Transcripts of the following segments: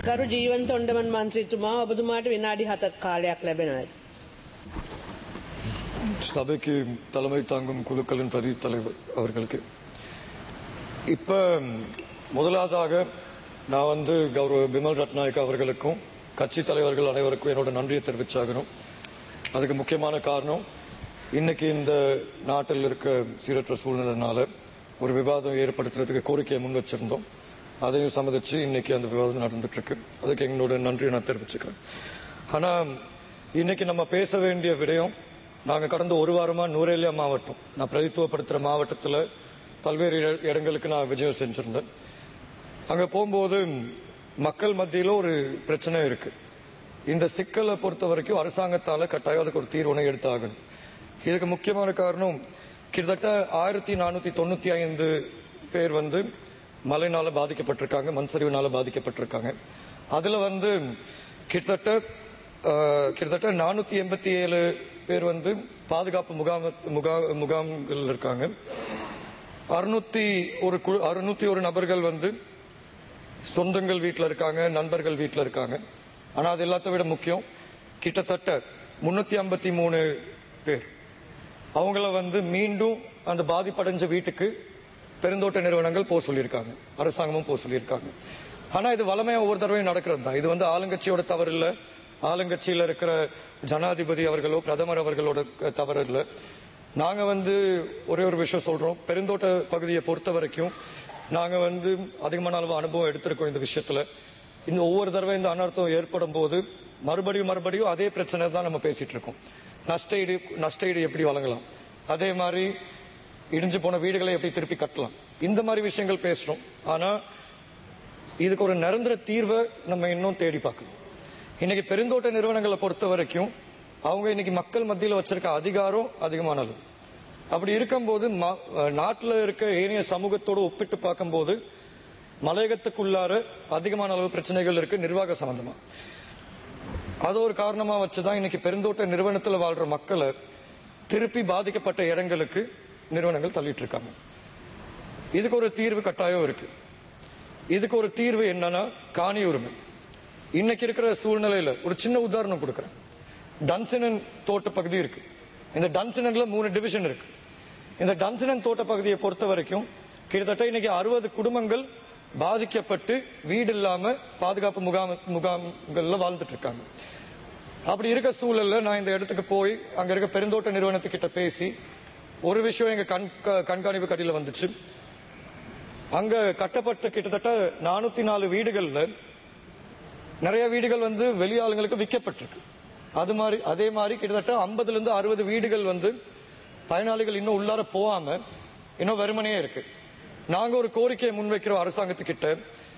ගරු ජීවන්ත ඔන්ඩමන් මන්ත්‍රීතුමා ඔබතුමාට විනාඩි හතක් කාලයක් ලැබෙනවා. சபைக்கு தலைமை தாங்கும் குழுக்களின் பிரதி தலைவர் அவர்களுக்கு இப்போ முதலாவதாக நான் வந்து கௌரவ பிமல் ரட்நாயக் அவர்களுக்கும் கட்சி தலைவர்கள் அனைவருக்கும் என்னோட நன்றியை தெரிவிச்சாகணும் அதுக்கு முக்கியமான காரணம் இன்னைக்கு இந்த நாட்டில் இருக்க சீரற்ற சூழ்நிலைனால ஒரு விவாதம் ஏற்படுத்துறதுக்கு கோரிக்கையை முன் வச்சிருந்தோம் அதையும் சம்மதிச்சு இன்னைக்கு அந்த விவாதம் நடந்துட்டு இருக்கு அதுக்கு எங்களோட நன்றியை நான் தெரிவிச்சுக்கிறேன் ஆனா இன்னைக்கு நம்ம பேச வேண்டிய விடயம் நாங்க கடந்த ஒரு வாரமா நூரேலியா மாவட்டம் நான் பிரதித்துவப்படுத்துற மாவட்டத்துல பல்வேறு இட- இடங்களுக்கு நான் விஜயம் செஞ்சிருந்தேன் அங்க போகும்போது மக்கள் மத்தியில ஒரு பிரச்சனை இருக்கு இந்த சிக்கலை பொறுத்த வரைக்கும் அரசாங்கத்தால கட்டாயம் அதுக்கு ஒரு தீர்வினை எடுத்தாகணும் இதுக்கு முக்கியமான காரணம் கிட்டத்தட்ட ஆயிரத்தி நானூத்தி தொண்ணூத்தி ஐந்து பேர் வந்து மழைனால பாதிக்கப்பட்டிருக்காங்க மண் சரிவுனால பாதிக்கப்பட்டிருக்காங்க அதுல வந்து கிட்டத்தட்ட ஆஹ், கிட்டத்தட்ட நானூத்தி எண்பத்தி ஏழு பேர் வந்து பாதுகாப்பு முகாம் முகா முகாம்கள் இருக்காங்க அறுநூத்தி ஒரு குழு அறுநூத்தி ஒரு நபர்கள் வந்து சொந்தங்கள் வீட்டில் இருக்காங்க நண்பர்கள் வீட்டில் இருக்காங்க ஆனா அது எல்லாத்த விட முக்கியம் கிட்டத்தட்ட முன்னூத்தி ஐம்பத்தி மூணு பேர் அவங்கள வந்து மீண்டும் அந்த பாதிப்படைஞ்ச வீட்டுக்கு பெருந்தோட்ட நிறுவனங்கள் போக சொல்லியிருக்காங்க அரசாங்கமும் போக சொல்லியிருக்காங்க ஆனா இது வளமையா ஒவ்வொரு தடவையும் நடக்கிறது தான் இது வந்து ஆளுங்கட்சியோட தவறு இல்ல ஆளுங்கட்சியில இருக்கிற ஜனாதிபதி அவர்களோ பிரதமர் அவர்களோட க- தவறு இல்ல நாங்க வந்து ஒரே ஒரு விஷயம் சொல்றோம் பெருந்தோட்ட பகுதியை பொறுத்த வரைக்கும் நாங்க வந்து அதிகமான அளவு அனுபவம் எடுத்திருக்கோம் இந்த விஷயத்துல இந்த ஒவ்வொரு தடவை இந்த அனர்த்தம் ஏற்படும் போது மறுபடியும் மறுபடியும் அதே பிரச்சனை தான் நம்ம பேசிட்டு இருக்கோம் நஷ்டஈடு நஷ்டஈடு எப்படி வழங்கலாம் அதே மாதிரி இடிஞ்சு போன வீடுகளை எப்படி திருப்பி கட்டலாம் இந்த மாதிரி விஷயங்கள் பேசுறோம் ஆனா இதுக்கு ஒரு நிரந்தர தீர்வை நம்ம இன்னும் தேடி பார்க்கணும் இன்னைக்கு பெருந்தோட்ட நிறுவனங்களை பொறுத்த வரைக்கும் அவங்க இன்னைக்கு மக்கள் மத்தியில் வச்சிருக்க அதிகாரம் அதிகமான அளவு அப்படி இருக்கும்போது ம- நாட்டுல இருக்க ஏனைய சமூகத்தோடு ஒப்பிட்டு பார்க்கும்போது மலையகத்துக்குள்ளார அதிகமான அளவு பிரச்சனைகள் இருக்கு நிர்வாக சம்பந்தமா அது ஒரு காரணமா வச்சுதான் இன்னைக்கு பெருந்தோட்ட நிறுவனத்துல வாழ்ற மக்களை திருப்பி பாதிக்கப்பட்ட இடங்களுக்கு நிறுவனங்கள் தள்ளிட்டு இருக்காங்க இதுக்கு ஒரு தீர்வு கட்டாயம் இருக்கு இதுக்கு ஒரு தீர்வு என்னன்னா காணி உரிமை இன்னைக்கு இருக்கிற சூழ்நிலையில ஒரு சின்ன உதாரணம் கொடுக்கறேன் டன்சினன் தோட்ட பகுதி இருக்கு இந்த டன்சினன்ல மூணு டிவிஷன் இருக்கு இந்த டன்சினன் தோட்ட பகுதியை பொறுத்த வரைக்கும் கிட்டத்தட்ட இன்னைக்கு அறுபது குடும்பங்கள் பாதிக்கப்பட்டு வீடு இல்லாம பாதுகாப்பு முகாம் முகாம்கள்ல வாழ்ந்துட்டு இருக்காங்க அப்படி இருக்க சூழல்ல நான் இந்த இடத்துக்கு போய் அங்க இருக்க பெருந்தோட்ட நிறுவனத்துக்கிட்ட பேசி ஒரு விஷயம் எங்க கண் க- கண்காணிப்பு கடியில வந்துச்சு அங்க கட்டப்பட்ட கிட்டத்தட்ட நானூத்தி நாலு வீடுகள்ல நிறைய வீடுகள் வந்து வெளியாளுங்களுக்கு விற்கப்பட்டிருக்கு அது மாதிரி அதே மாதிரி கிட்டத்தட்ட 50 இருந்து அறுபது வீடுகள் வந்து பயனாளிகள் இன்னும் உள்ளார போகாம இன்னும் வெறுமனையே இருக்கு நாங்க ஒரு கோரிக்கையை முன்வைக்கிறோம் அரசாங்கத்துக்கிட்ட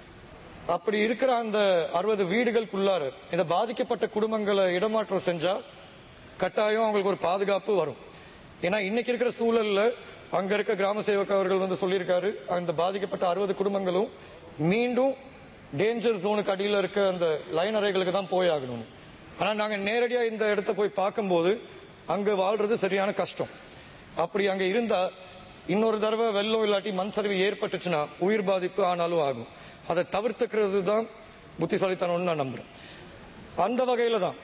அப்படி இருக்கிற அந்த அறுபது வீடுகளுக்குள்ளார இந்த பாதிக்கப்பட்ட குடும்பங்களை இடமாற்றம் செஞ்சா கட்டாயம் அவங்களுக்கு ஒரு பாதுகாப்பு வரும் ஏன்னா இன்னைக்கு இருக்கிற சூழல்ல அங்க இருக்க கிராம சேவக் அவர்கள் வந்து சொல்லியிருக்காரு அந்த பாதிக்கப்பட்ட அறுபது குடும்பங்களும் மீண்டும் டேஞ்சர் ஜோனுக்கு அடியில இருக்க அந்த லைன் அறைகளுக்கு தான் போய் ஆகணும் ஆனா நாங்க நேரடியா இந்த இடத்த போய் பார்க்கும்போது அங்க வாழ்றது சரியான கஷ்டம் அப்படி அங்க இருந்தா இன்னொரு தடவை வெள்ளம் இல்லாட்டி மண் சரிவு ஏற்பட்டுச்சுன்னா உயிர் பாதிப்பு ஆனாலும் ஆகும் அதை தவிர்த்துக்கிறது தான் புத்திசாலித்தனம்னு நான் நம்புறேன் அந்த வகையில தான்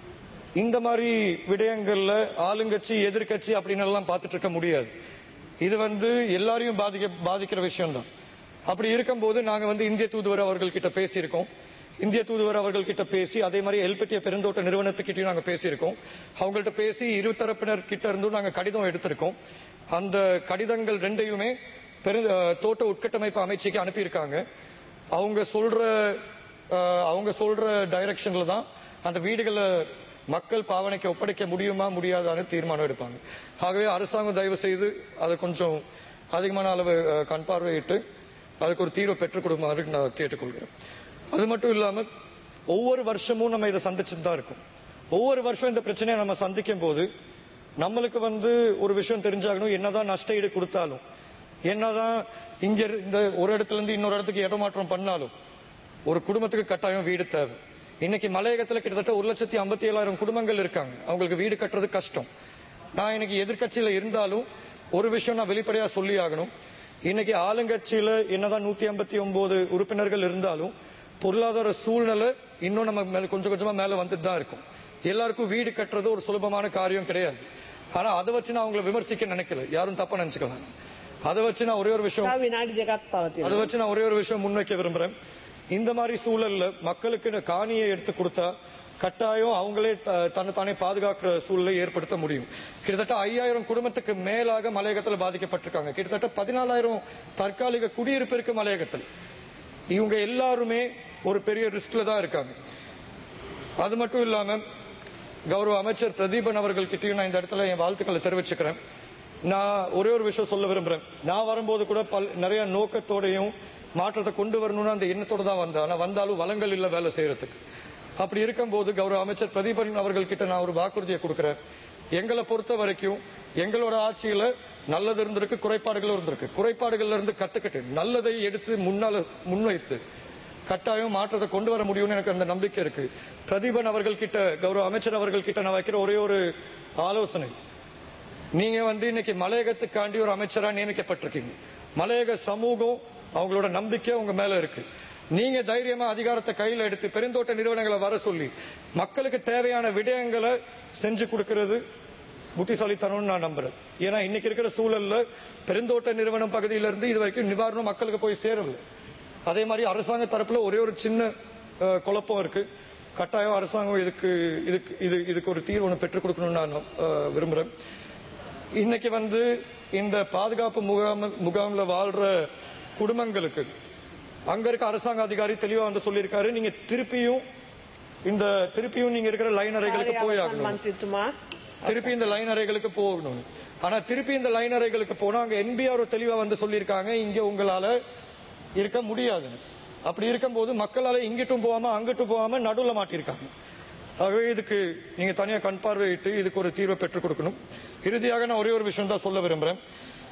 இந்த மாதிரி விடயங்கள்ல ஆளுங்கட்சி எதிர்க்கட்சி அப்படின்னு எல்லாம் பார்த்துட்டு இருக்க முடியாது இது வந்து எல்லாரையும் பாதிக்க பாதிக்கிற விஷயம் தான் அப்படி இருக்கும்போது நாங்க வந்து இந்திய தூதுவர் அவர்கள் கிட்ட பேசியிருக்கோம் இந்திய தூதுவர் அவர்கள் கிட்ட பேசி அதே மாதிரி எல்பெட்டிய பெருந்தோட்ட நிறுவனத்துக்கிட்டையும் நாங்க பேசியிருக்கோம் அவங்கள்ட்ட பேசி இரு தரப்பினர் கிட்ட இருந்தும் நாங்க கடிதம் எடுத்திருக்கோம் அந்த கடிதங்கள் ரெண்டையுமே பெரு அஹ், தோட்ட உட்கட்டமைப்பு அமைச்சுக்கு அனுப்பியிருக்காங்க அவங்க சொல்ற அஹ், அவங்க சொல்ற டைரக்ஷன்ல தான் அந்த வீடுகளை மக்கள் பாவனைக்கு ஒப்படைக்க முடியுமா முடியாதான்னு தீர்மானம் எடுப்பாங்க ஆகவே அரசாங்கம் தயவு செய்து அதை கொஞ்சம் அதிகமான அளவு அஹ், கண் பார்வையிட்டு அதுக்கு ஒரு தீர்வை பெற்றுக் கொடுக்குமாறு நான் கேட்டுக்கொள்கிறேன் அது மட்டும் இல்லாம ஒவ்வொரு வருஷமும் நம்ம இதை சந்திச்சுட்டு தான் இருக்கோம் ஒவ்வொரு வருஷம் இந்த பிரச்சனையை நம்ம சந்திக்கும் போது நம்மளுக்கு வந்து ஒரு விஷயம் தெரிஞ்சாகணும் என்னதான் நஷ்ட ஈடு கொடுத்தாலும் என்னதான் இங்க இரு- இந்த ஒரு இடத்துல இருந்து இன்னொரு இடத்துக்கு இடமாற்றம் பண்ணாலும் ஒரு குடும்பத்துக்கு கட்டாயம் வீடு தேவை இன்னைக்கு மலையகத்துல கிட்டத்தட்ட ஒரு லட்சத்தி ஐம்பத்தி ஏழாயிரம் குடும்பங்கள் இருக்காங்க அவங்களுக்கு வீடு கட்டுறது கஷ்டம் நான் இன்னைக்கு எதிர்க்கட்சியில இருந்தாலும் ஒரு விஷயம் நான் வெளிப்படையா சொல்லி ஆகணும் இன்னைக்கு ஆளுங்கட்சியில என்னதான் நூத்தி ஐம்பத்தி ஒன்பது உறுப்பினர்கள் இருந்தாலும் பொருளாதார சூழ்நிலை இன்னும் நம்ம மேல கொஞ்சம் கொஞ்சமா மேல வந்துட்டு தான் இருக்கும் எல்லாருக்கும் வீடு கட்டுறது ஒரு சுலபமான காரியம் கிடையாது ஆனா அதை வச்சு நான் அவங்களை விமர்சிக்க நினைக்கல யாரும் தப்பா நினைச்சுக்கலாம் அதை வச்சு நான் ஒரே ஒரு விஷயம் තව විනාඩි දෙකක් පවතින. அதை வச்சு நான் ஒரே ஒரு விஷயம் முன்வைக்க விரும்புறேன் இந்த மாதிரி சூழல்ல மக்களுக்கு இந்த காணியை எடுத்து கொடுத்தா கட்டாயம் அவங்களே த- தன்னை தானே பாதுகாக்கிற சூழலை ஏற்படுத்த முடியும் கிட்டத்தட்ட ஐயாயிரம் குடும்பத்துக்கு மேலாக மலையகத்தில் பாதிக்கப்பட்டிருக்காங்க கிட்டத்தட்ட பதினாலாயிரம் தற்காலிக குடியிருப்பு இருக்கு மலையகத்தில் இவங்க எல்லாருமே ஒரு பெரிய ரிஸ்க்ல தான் இருக்காங்க அது மட்டும் இல்லாம கௌரவ அமைச்சர் பிரதீபன் அவர்கள் கிட்டயும் நான் இந்த இடத்துல என் வாழ்த்துக்களை தெரிவிச்சுக்கிறேன் நான் ஒரே ஒரு விஷயம் சொல்ல விரும்புறேன் நான் வரும்போது கூட பல் நிறைய நோக்கத்தோடையும் மாற்றத்தை கொண்டு வரணும்னு அந்த எண்ணத்தோட தான் வந்தேன் ஆனா வந்தாலும் வளங்கள் இல்ல வேலை செய்யறதுக்கு அப்படி இருக்கும்போது கௌரவ அமைச்சர் பிரதீபன் அவர்கள் கிட்ட நான் ஒரு வாக்குறுதியை கொடுக்கிறேன் எங்களை பொறுத்த வரைக்கும் எங்களோட ஆட்சியில நல்லது இருந்திருக்கு குறைபாடுகள் இருந்திருக்கு குறைபாடுகள்ல இருந்து கத்துக்கிட்டு நல்லதை எடுத்து முன்னால முன்வைத்து கட்டாயம் மாற்றத்தை கொண்டு வர முடியும்னு எனக்கு அந்த நம்பிக்கை இருக்கு பிரதீபன் அவர்கள் கிட்ட கௌரவ அமைச்சர் அவர்கள் கிட்ட நான் வைக்கிற ஒரே ஒரு ஆலோசனை நீங்க வந்து இன்னைக்கு மலையகத்துக்காண்டி ஒரு அமைச்சரா நியமிக்கப்பட்டிருக்கீங்க மலையக சமூகம் அவங்களோட நம்பிக்கை உங்க மேல இருக்கு நீங்க தைரியமா அதிகாரத்தை கையில எடுத்து பெருந்தோட்ட நிறுவனங்களை வர சொல்லி மக்களுக்கு தேவையான விடயங்களை செஞ்சு கொடுக்கிறது புத்திசாலித்தனம்னு நான் நம்புறேன் ஏன்னா இன்னைக்கு இருக்கிற சூழல்ல பெருந்தோட்ட நிறுவனம் பகுதியில இருந்து இது வரைக்கும் நிவாரணம் மக்களுக்கு போய் சேரல அதே மாதிரி அரசாங்க தரப்புல ஒரே ஒரு சின்ன அஹ், குழப்பம் இருக்கு கட்டாயம் அரசாங்கம் இதுக்கு இதுக்கு இது இதுக்கு ஒரு தீர்வு ஒன்று பெற்றுக் கொடுக்கணும்னு நான் அஹ், விரும்புறேன் இன்னைக்கு வந்து இந்த பாதுகாப்பு முகாம் முகாம்ல வாழ்ற குடும்பங்களுக்கு அங்க இருக்க அரசாங்க அதிகாரி தெளிவா வந்து சொல்லியிருக்காரு நீங்க திருப்பியும் இந்த திருப்பியும் நீங்க இருக்கிற லைன் அறைகளுக்கு කාර්ය போய் අවසන් ஆகணும் මන්ත්‍රීතුමා திருப்பி இந்த லைன் அறைகளுக்கு போகணும் ஆனா திருப்பி இந்த லைன் அறைகளுக்கு போனா அங்க என்பிஆர் தெளிவா வந்து சொல்லியிருக்காங்க இங்க உங்களால இருக்க முடியாது அப்படி இருக்கும்போது மக்களால இங்கிட்டும் போகாம அங்கிட்டும் போகாம நடுவுல மாட்டிருக்காங்க ஆகவே இதுக்கு நீங்க தனியா கண் பார்வையிட்டு இதுக்கு ஒரு தீர்வை பெற்றுக் கொடுக்கணும் இறுதியாக நான் ஒரே ஒரு விஷயம் தான் சொல்ல விரும்புறேன்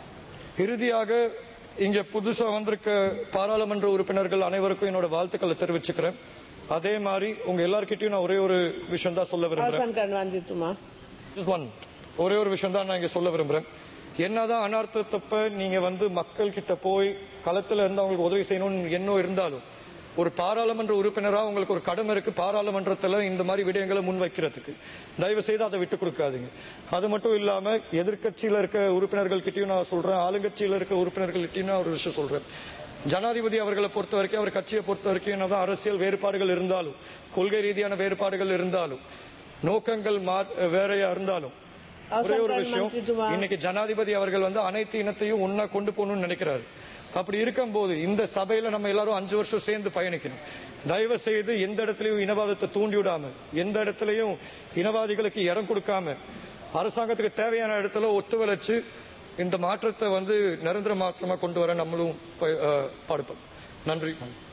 இறுதியாக இங்க புதுசா வந்திருக்க பாராளுமன்ற உறுப்பினர்கள் அனைவருக்கும் என்னோட வாழ்த்துக்களை தெரிவிச்சுக்கிறேன் அதே மாதிரி உங்க எல்லார்கிட்டயும் நான் ஒரே ஒரு விஷயம் தான் சொல்ல விரும்புறேன் අවසන් කරන මන්ත්‍රීතුමා. Just one. ஒரே ஒரு விஷயம் தான் நான் இங்க சொல்ல விரும்புறேன் என்னதான் அனார்த்தத்தப்ப நீங்க வந்து மக்கள் கிட்ட போய் களத்துல இருந்து அவங்களுக்கு உதவி செய்யணும்னு எண்ணம் இருந்தாலும் ஒரு பாராளுமன்ற உறுப்பினரா உங்களுக்கு ஒரு கடமை இருக்கு பாராளுமன்றத்துல இந்த மாதிரி விடயங்களை முன்வைக்கிறதுக்கு தயவு செய்து அதை விட்டு கொடுக்காதீங்க அது மட்டும் இல்லாம எதிர்க்கட்சியில இருக்க உறுப்பினர்கள் கிட்டயும் நான் சொல்றேன் ஆளுங்கட்சியில இருக்க உறுப்பினர்கள் கிட்டயும் நான் ஒரு விஷயம் சொல்றேன் ஜனாதிபதி அவர்களை பொறுத்த வரைக்கும் அவர் கட்சியை பொறுத்த வரைக்கும் என்னதான் அரசியல் வேறுபாடுகள் இருந்தாலும் கொள்கை ரீதியான வேறுபாடுகள் இருந்தாலும் நோக்கங்கள் மா- வேறையா இருந்தாலும் ஒரே ஒரு அவசர விஷயம் மந்திரித்துவா. இன்னைக்கு ஜனாதிபதி அவர்கள் வந்து அனைத்து இனத்தையும் ஒன்னா கொண்டு போகணும்னு நினைக்கிறாரு அப்படி இருக்கும்போது இந்த சபையில நம்ம எல்லாரும் அஞ்சு வருஷம் சேர்ந்து பயணிக்கணும் தயவு செய்து எந்த இடத்துலயும் இனவாதத்தை தூண்டி விடாம எந்த இடத்துலயும் இனவாதிகளுக்கு இடம் கொடுக்காம அரசாங்கத்துக்கு தேவையான இடத்துல ஒத்துழைச்சு இந்த மாற்றத்தை வந்து நிரந்தர மாற்றமா கொண்டு வர நம்மளும் ப- அஹ், பாடுபோம் நன்றி